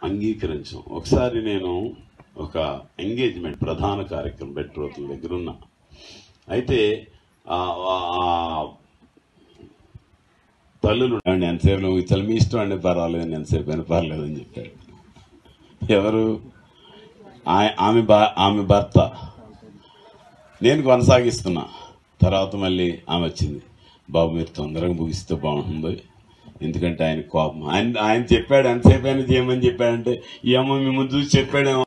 అంగీకరించాం ఒకసారి నేను ఒక ఎంగేజ్మెంట్ ప్రధాన కార్యక్రమం బెట్రోతుల దగ్గర ఉన్నా అయితే ఆ ఆ తల్లులు అండి ఎంతసేపు నువ్వు చాలా మీ ఇష్టం అండి పర్వాలేదు నేను ఎంతసేపు అయినా పర్లేదు అని చెప్పారు ఎవరు ఆ- ఆమె బా ఆమె భర్త నేను కొనసాగిస్తున్నా తర్వాత మళ్ళీ ఆమె వచ్చింది బాబు మీరు తొందరగా ముగిస్తే బాగుంటుంది ఎందుకంటే ఆయన కోపం ఆయన ఆయన చెప్పాడు ఎంతసేపు అయినా చేయమని చెప్పాడంటే ఈ అమ్మ మీ ముందు చూసి చెప్పాడేమో